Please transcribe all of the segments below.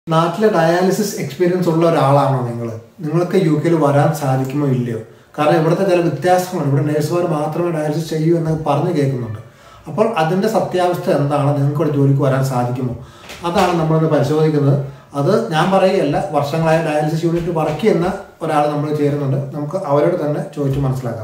നാട്ടിലെ dialysis experience ഉള്ള ഒരാളാണോ നിങ്ങൾ നിങ്ങൾക്ക് യു കെയിൽ വരാൻ സാധിക്കുമോ ഇല്ലയോ കാരണം ഇവിടുത്തെ ചില വ്യത്യാസങ്ങളുണ്ട് ഇവിടെ നേഴ്സുമാർ മാത്രമേ ഡയാലിസിസ് ചെയ്യൂ എന്ന് പറഞ്ഞു കേൾക്കുന്നുണ്ട് അപ്പോൾ അതിൻ്റെ സത്യാവസ്ഥ എന്താണ് നിങ്ങൾക്ക് ഇവിടെ ജോലിക്ക് വരാൻ സാധിക്കുമോ അതാണ് നമ്മളിന്ന് പരിശോധിക്കുന്നത് അത് ഞാൻ പറയുകയല്ല വർഷങ്ങളായ ഡയാലിസിസ് യൂണിറ്റ് വർക്ക് ചെയ്യുന്ന ഒരാൾ നമ്മൾ ചേരുന്നുണ്ട് നമുക്ക് അവരോട് തന്നെ ചോദിച്ച് മനസ്സിലാക്കാം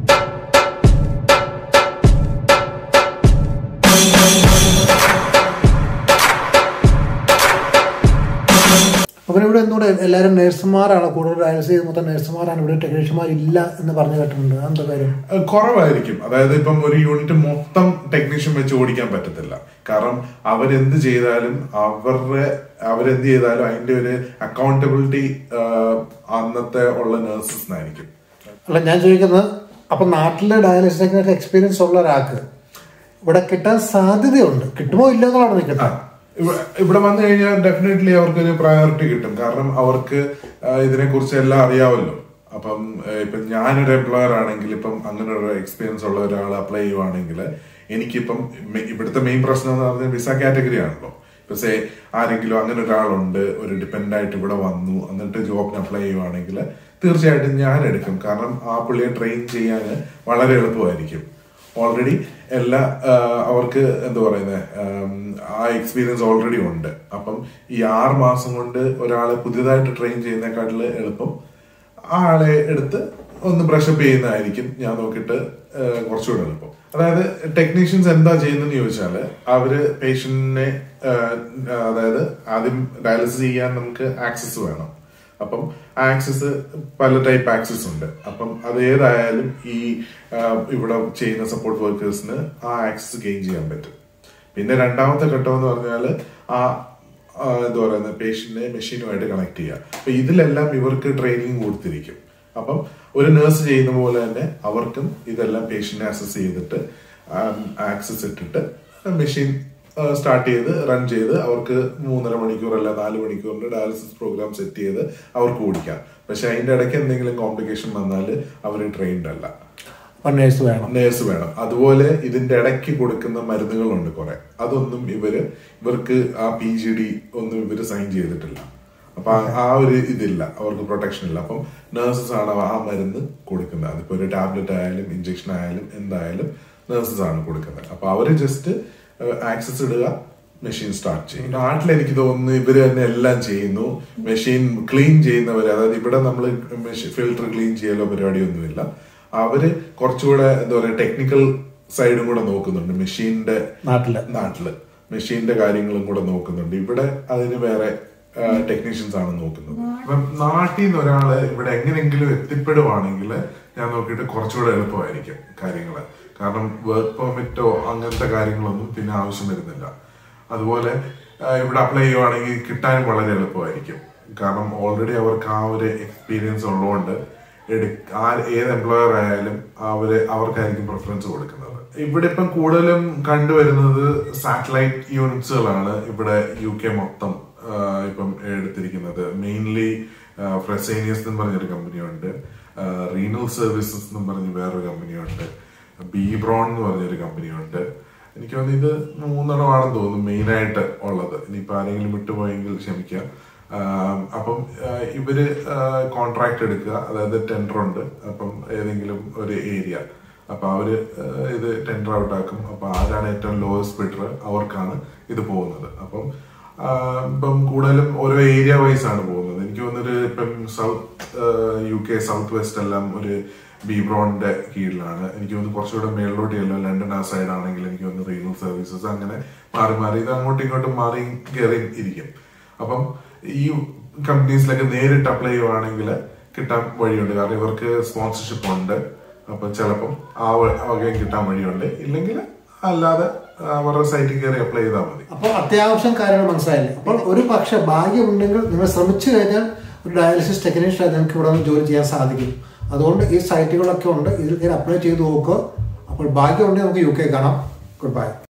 അപ്പം ഇവിടെ എന്തുകൊണ്ട് എല്ലാവരും നേഴ്സുമാരാണ് കൂടുതൽ ഡയാലിസിസ് ചെയ്ത് മൊത്തം നേഴ്സുമാരാണ് ഇവിടെ ടെക്നീഷ്യന്മാർ ഇല്ല എന്ന് പറഞ്ഞു കേട്ടിട്ടുണ്ട് എന്താ കാര്യം അത് കുറവായിരിക്കും അതായത് ഇപ്പം ഒരു യൂണിറ്റ് മൊത്തം ടെക്നീഷ്യൻ വെച്ച് ഓടിക്കാൻ പറ്റത്തില്ല കാരണം അവരെന്ത് ചെയ്താലും അവരുടെ അവരെന്ത് ചെയ്താലും അതിന്റെ ഒരു അക്കൗണ്ടബിലിറ്റി അന്നത്തെ ഉള്ള നേഴ്സസിനായിരിക്കും അല്ല ഞാൻ ചോദിക്കുന്നത് അപ്പം നാട്ടിലെ ഡയാലിസിസ് ടെക്നിക്ക് എക്സ്പീരിയൻസ് ഉള്ള ഒരാൾക്ക് ഇവിടെ കിട്ടാൻ സാധ്യതയുണ്ട് കിട്ടുമോ ഇല്ലോ എന്നുള്ളതാണ് നിൽക്കട്ടെ ഇവ- ഇവിടെ വന്നു കഴിഞ്ഞാൽ ഡെഫിനറ്റ്ലി അവർക്കൊരു പ്രയോറിറ്റി കിട്ടും കാരണം അവർക്ക് ഇതിനെ കുറിച്ച് എല്ലാം അറിയാമല്ലോ അപ്പം ഏഹ്, ഇപ്പം ഞാനൊരു എംപ്ലോയർ ആണെങ്കിൽ ഇപ്പം അങ്ങനെ ഒരു എക്സ്പീരിയൻസ് ഉള്ള ഒരാൾ അപ്ലൈ ചെയ്യുവാണെങ്കിൽ എനിക്കിപ്പം മെ- ഇവിടുത്തെ മെയിൻ പ്രശ്നം എന്ന് പറഞ്ഞാൽ വിസ കാറ്റഗറി ആണല്ലോ ഇപ്പൊ സേ ആരെങ്കിലും അങ്ങനെ ഒരാളുണ്ട് ഒരു ഡിപ്പെൻഡ് ആയിട്ട് ഇവിടെ വന്നു എന്നിട്ട് ജോബിന് അപ്ലൈ ചെയ്യുവാണെങ്കിൽ തീർച്ചയായിട്ടും ഞാൻ എടുക്കും കാരണം ആ പുള്ളിയെ ട്രെയിൻ ചെയ്യാൻ വളരെ എളുപ്പമായിരിക്കും ഓൾറെഡി എല്ലാ ആ, അവർക്ക് എന്താ പറയുന്നത് ആ എക്സ്പീരിയൻസ് ഓൾറെഡി ഉണ്ട് അപ്പം ഈ ആറ് മാസം കൊണ്ട് ഒരാളെ പുതിയതായിട്ട് ട്രെയിൻ ചെയ്യുന്നതിനെക്കാട്ടില് എളുപ്പം ആ ആളെ എടുത്ത് ഒന്ന് ബ്രഷപ്പ് ചെയ്യുന്നതായിരിക്കും ഞാൻ നോക്കിയിട്ട് ആ, കുറച്ചുകൂടെ എളുപ്പം അതായത് ടെക്നീഷ്യൻസ് എന്താ ചെയ്യുന്നതെന്ന് ചോദിച്ചാല് അവര് പേഷ്യന്റിനെ അതായത് ആദ്യം ഡയാലിസിസ് ചെയ്യാൻ നമുക്ക് ആക്സസ് വേണം അപ്പം ആക്സസ് പല ടൈപ്പ് ആക്സസ് ഉണ്ട് അപ്പം അത് ഏതായാലും ഈ ആ, ഇവിടെ ചെയ്യുന്ന സപ്പോർട്ട് വർക്കേഴ്സിന് ആ ആക്സസ് ഗെയിൻ ചെയ്യാൻ പറ്റും പിന്നെ രണ്ടാമത്തെ ഘട്ടം എന്ന് പറഞ്ഞാൽ ആ ആ, എന്താ പറയുന്നത് പേഷ്യന്റിനെ മെഷീനുമായിട്ട് കണക്ട് ചെയ്യുക അപ്പൊ ഇതിലെല്ലാം ഇവർക്ക് ട്രെയിനിങ് കൊടുത്തിരിക്കും അപ്പം ഒരു നേഴ്സ് ചെയ്യുന്ന പോലെ തന്നെ അവർക്കും ഇതെല്ലാം പേഷ്യന്റിനെ അസസ് ചെയ്തിട്ട് ആക്സസ് ഇട്ടിട്ട് മെഷീൻ സ്റ്റാർട്ട് ചെയ്ത് റൺ ചെയ്ത് അവർക്ക് മൂന്നര മണിക്കൂർ അല്ല നാല് മണിക്കൂറിന്റെ ഡയാലിസിസ് പ്രോഗ്രാം സെറ്റ് ചെയ്ത് അവർക്ക് ഓടിക്കാം പക്ഷെ അതിന്റെ ഇടയ്ക്ക് എന്തെങ്കിലും കോംപ്ലിക്കേഷൻ വന്നാൽ അവർ ട്രെയിൻഡ് അല്ല അപ്പം നേഴ്സ് വേണം നേഴ്സ് വേണം അതുപോലെ ഇതിന്റെ ഇടയ്ക്ക് കൊടുക്കുന്ന മരുന്നുകളുണ്ട് കുറെ അതൊന്നും ഇവര് ഇവർക്ക് ആ പി ജി ഡി ഒന്നും ഇവര് സൈൻ ചെയ്തിട്ടില്ല അപ്പൊ ആ- ആ ഒരു ഇതില്ല അവർക്ക് പ്രൊട്ടക്ഷൻ ഇല്ല അപ്പം നേഴ്സസ് ആണ് ആ മരുന്ന് കൊടുക്കുന്നത് അതിപ്പോ ഒരു ടാബ്ലറ്റ് ആയാലും ഇഞ്ചക്ഷൻ ആയാലും എന്തായാലും നേഴ്സസ് ആണ് കൊടുക്കുന്നത് അപ്പൊ അവര് ജസ്റ്റ് ആക്സസ് ഇടുക മെഷീൻ സ്റ്റാർട്ട് ചെയ്യും നാട്ടിൽ എനിക്ക് തോന്നുന്നു ഇവര് തന്നെ എല്ലാം ചെയ്യുന്നു മെഷീൻ ക്ലീൻ ചെയ്യുന്നവര് അതായത് ഇവിടെ നമ്മൾ ഫിൽട്ടർ ക്ലീൻ ചെയ്യലോ പരിപാടിയൊന്നുമില്ല അവര് കുറച്ചുകൂടെ എന്താ പറയാ ടെക്നിക്കൽ സൈഡും കൂടെ നോക്കുന്നുണ്ട് മെഷീന്റെ നാട്ടില് നാട്ടില് മെഷീന്റെ കാര്യങ്ങളും കൂടെ നോക്കുന്നുണ്ട് ഇവിടെ അതിന് വേറെ ടെക്നീഷ്യൻസ് ആണ് നോക്കുന്നത് ഇപ്പം നാട്ടിൽ നിന്ന് ഒരാള് ഇവിടെ എങ്ങനെയെങ്കിലും എത്തിപ്പെടുവാണെങ്കിൽ ഞാൻ നോക്കിയിട്ട് കുറച്ചുകൂടെ എളുപ്പമായിരിക്കും കാര്യങ്ങള് കാരണം വർക്ക് പെർമിറ്റോ അങ്ങനത്തെ കാര്യങ്ങളൊന്നും പിന്നെ ആവശ്യം വരുന്നില്ല അതുപോലെ ആ, ഇവിടെ അപ്ലൈ ചെയ്യുവാണെങ്കിൽ കിട്ടാനും വളരെ എളുപ്പമായിരിക്കും കാരണം ഓൾറെഡി അവർക്ക് ആ ഒരു എക്സ്പീരിയൻസ് ഉള്ളതുകൊണ്ട് എടു- ആ ഏത് എംപ്ലോയർ ആയാലും അവര് അവർക്കായിരിക്കും പ്രിഫറൻസ് കൊടുക്കുന്നത് ഇവിടെ ഇപ്പം കൂടുതലും കണ്ടുവരുന്നത് സാറ്റലൈറ്റ് യൂണിറ്റ്സുകളാണ് ഇവിടെ യു കെ മൊത്തം ആ, ഇപ്പം എടുത്തിരിക്കുന്നത് മെയിൻലി ഫ്രെസേനിയസ് എന്ന് പറഞ്ഞൊരു കമ്പനിയുണ്ട് റീനൽ സർവീസസ് എന്ന് പറഞ്ഞ് വേറൊരു കമ്പനിയുണ്ട് ബീബ്രോൺ എന്ന് പറഞ്ഞൊരു കമ്പനിയുണ്ട് എനിക്ക് തോന്നുന്നു ഇത് മൂന്നെണ്ണമാണെന്ന് തോന്നുന്നു മെയിൻ ആയിട്ട് ഉള്ളത് ഇനിയിപ്പോ ആരെങ്കിലും വിട്ടുപോയെങ്കിൽ ക്ഷമിക്കാം ആം, അപ്പം ആ, ഇവര് കോൺട്രാക്ട് എടുക്കുക അതായത് ടെൻഡർ ഉണ്ട് അപ്പം ഏതെങ്കിലും ഒരു ഏരിയ അപ്പൊ അവര് ആ, ഇത് ടെൻഡർ ഔട്ട് ആക്കും അപ്പൊ ആരാണ് ഏറ്റവും ലോവസ്റ്റ് ബിഡർ അവർക്കാണ് ഇത് പോകുന്നത് അപ്പം ആ, ഇപ്പം കൂടുതലും ഓരോ ഏരിയ വൈസ് ആണ് പോകുന്നത് എനിക്ക് തോന്നുന്നൊരു ഇപ്പം സൗത്ത് യു കെ സൗത്ത് വെസ്റ്റ് എല്ലാം ഒരു ബീബ്രോണിന്റെ കീഴിലാണ് എനിക്ക് തോന്നുന്നു കുറച്ചുകൂടെ മേളിലോട്ട് ചെല്ലാം ലണ്ടൻ ആ സൈഡ് ആണെങ്കിൽ എനിക്ക് തോന്നുന്നു റീനൽ സർവീസസ് അങ്ങനെ മാറി മാറി ഇത് അങ്ങോട്ടും ഇങ്ങോട്ടും മാറി കയറി ഇരിക്കും അപ്പം ഈ കമ്പനീസിലൊക്കെ നേരിട്ട് അപ്ലൈ ചെയ്യുവാണെങ്കിൽ കിട്ടാൻ വഴിയുണ്ട് കാരണം ഇവർക്ക് സ്പോൺസർഷിപ്പ് ഉണ്ട് അപ്പൊ ചിലപ്പം ആ വ- വകയും കിട്ടാൻ വഴിയുണ്ട് ഇല്ലെങ്കിൽ അല്ലാതെ അവരുടെ സൈറ്റിൽ കയറി അപ്ലൈ ചെയ്താൽ മതി അപ്പോൾ അത്യാവശ്യം കാര്യങ്ങൾ മനസ്സിലായില്ലേ അപ്പോൾ ഒരു പക്ഷെ ഭാഗ്യമുണ്ടെങ്കിൽ നിങ്ങൾ ശ്രമിച്ചു കഴിഞ്ഞാൽ ഒരു ഡയാലിസിസ് ടെക്നീഷ്യനായി നിങ്ങൾക്ക് ഇവിടെ നിന്ന് ജോലി ചെയ്യാൻ സാധിക്കും അതുകൊണ്ട് ഈ സൈറ്റുകളൊക്കെ ഉണ്ട് ഇതിൽ കയറി അപ്ലൈ ചെയ്ത് നോക്കുക അപ്പോൾ ഭാഗ്യമുണ്ടെങ്കിൽ നമുക്ക് യു കെ കാണാം ഗുഡ് ബൈ